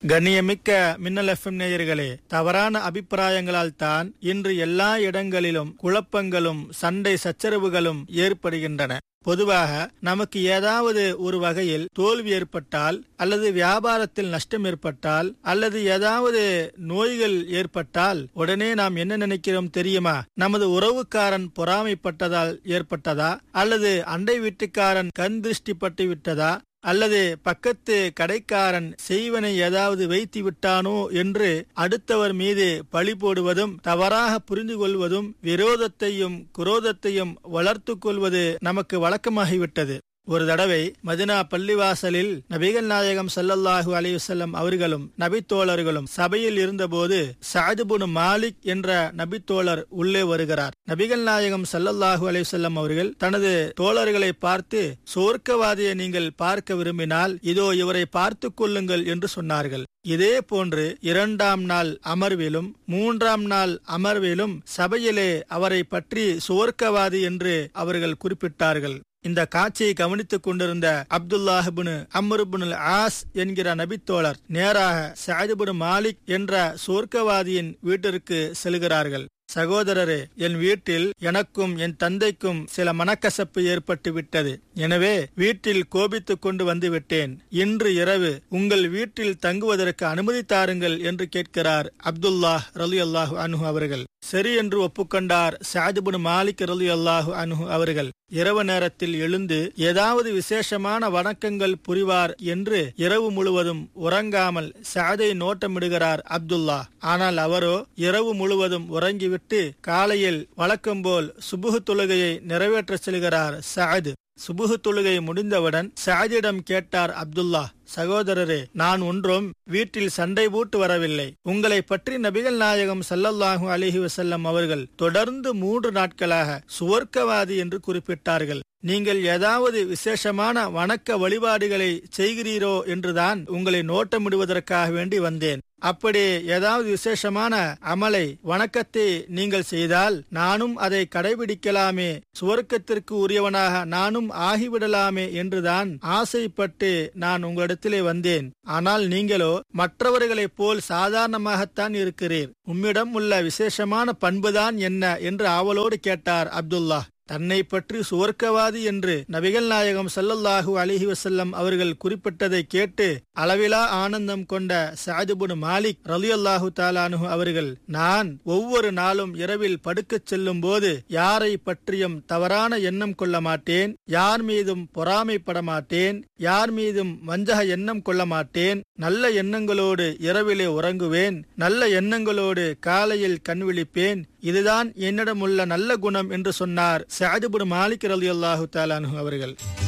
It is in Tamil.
கண்ணியமிக்க மின்னல் எஃப்எம் நேயர்களே தவறான அபிப்பிராயங்களால் தான் இன்று எல்லா இடங்களிலும் குழப்பங்களும் சண்டை சச்சரவுகளும் ஏற்படுகின்றன பொதுவாக நமக்கு ஏதாவது ஒரு வகையில் தோல்வி ஏற்பட்டால் அல்லது வியாபாரத்தில் நஷ்டம் ஏற்பட்டால் அல்லது ஏதாவது நோய்கள் ஏற்பட்டால் உடனே நாம் என்ன நினைக்கிறோம் தெரியுமா நமது உறவுக்காரன் பொறாமைப்பட்டதால் ஏற்பட்டதா அல்லது அண்டை வீட்டுக்காரன் கண் திருஷ்டி பட்டு விட்டதா அல்லது பக்கத்து கடைக்காரன் செய்வனை ஏதாவது வைத்து விட்டானோ என்று அடுத்தவர் மீது பழி போடுவதும் தவறாக புரிந்து கொள்வதும் விரோதத்தையும் குரோதத்தையும் வளர்த்து கொள்வது நமக்கு வழக்கமாகிவிட்டது ஒரு தடவை மதினா பள்ளிவாசலில் நபிகள் நாயகம் சல்லல்லாஹு அலையுசல்லம் அவர்களும் நபித்தோழர்களும் சபையில் இருந்தபோது சாதுபுன் மாலிக் என்ற நபித்தோழர் உள்ளே வருகிறார் நபிகள் நாயகம் சல்லல்லாஹு அலையுசல்லம் அவர்கள் தனது தோழர்களை பார்த்து சோர்க்கவாதியை நீங்கள் பார்க்க விரும்பினால் இதோ இவரை பார்த்து கொள்ளுங்கள் என்று சொன்னார்கள் இதே போன்று இரண்டாம் நாள் அமர்விலும் மூன்றாம் நாள் அமர்விலும் சபையிலே அவரை பற்றி சுவர்க்கவாதி என்று அவர்கள் குறிப்பிட்டார்கள் இந்த காட்சியை கவனித்துக் கொண்டிருந்த அப்துல்லாஹிபுனு அம்ருபுனுல் ஆஸ் என்கிற நபித்தோழர் நேராக சாதிபுனு மாலிக் என்ற சோர்க்கவாதியின் வீட்டிற்கு செல்கிறார்கள் சகோதரரே என் வீட்டில் எனக்கும் என் தந்தைக்கும் சில மனக்கசப்பு ஏற்பட்டு விட்டது எனவே வீட்டில் கோபித்துக் கொண்டு வந்து விட்டேன் இன்று இரவு உங்கள் வீட்டில் தங்குவதற்கு அனுமதி தாருங்கள் என்று கேட்கிறார் அப்துல்லாஹ் ரலி அல்லாஹு அனுஹு அவர்கள் சரி என்று ஒப்புக்கொண்டார் சாதிபுன் மாலிக் ரலி அல்லாஹு அனுஹு அவர்கள் இரவு நேரத்தில் எழுந்து ஏதாவது விசேஷமான வணக்கங்கள் புரிவார் என்று இரவு முழுவதும் உறங்காமல் சாதை நோட்டமிடுகிறார் அப்துல்லா ஆனால் அவரோ இரவு முழுவதும் உறங்கிவிட்டு காலையில் வழக்கம்போல் சுபுகு தொழுகையை நிறைவேற்ற செல்கிறார் சாது சுபுகு தொழுகை முடிந்தவுடன் சாதியிடம் கேட்டார் அப்துல்லா சகோதரரே நான் ஒன்றும் வீட்டில் சண்டை போட்டு வரவில்லை உங்களை பற்றி நபிகள் நாயகம் சல்லல்லாஹு அலிஹி வசல்லம் அவர்கள் தொடர்ந்து மூன்று நாட்களாக சுவர்க்கவாதி என்று குறிப்பிட்டார்கள் நீங்கள் ஏதாவது விசேஷமான வணக்க வழிபாடுகளை செய்கிறீரோ என்றுதான் உங்களை நோட்டமிடுவதற்காக வேண்டி வந்தேன் அப்படி ஏதாவது விசேஷமான அமலை வணக்கத்தை நீங்கள் செய்தால் நானும் அதை கடைபிடிக்கலாமே சுவர்க்கத்திற்கு உரியவனாக நானும் ஆகிவிடலாமே என்றுதான் ஆசைப்பட்டு நான் உங்களிடத்திலே வந்தேன் ஆனால் நீங்களோ மற்றவர்களைப் போல் சாதாரணமாகத்தான் இருக்கிறீர் உம்மிடம் உள்ள விசேஷமான பண்புதான் என்ன என்று ஆவலோடு கேட்டார் அப்துல்லா தன்னை பற்றி சுவர்க்கவாதி என்று நபிகள் நாயகம் சல்லல்லாஹு அலிஹி வசல்லம் அவர்கள் குறிப்பிட்டதை கேட்டு அளவிலா ஆனந்தம் கொண்ட சாதுபுன் மாலிக் ரலி அல்லாஹு தாலானு அவர்கள் நான் ஒவ்வொரு நாளும் இரவில் படுக்கச் செல்லும் போது யாரை பற்றியும் தவறான எண்ணம் கொள்ள மாட்டேன் யார் மீதும் பொறாமைப்பட மாட்டேன் யார் மீதும் வஞ்சக எண்ணம் கொள்ள மாட்டேன் நல்ல எண்ணங்களோடு இரவிலே உறங்குவேன் நல்ல எண்ணங்களோடு காலையில் கண் விழிப்பேன் இதுதான் என்னிடம் உள்ள நல்ல குணம் என்று சொன்னார் சாதுபுன் மாலிக் ரலி அல்லாஹு தாலானு அவர்கள்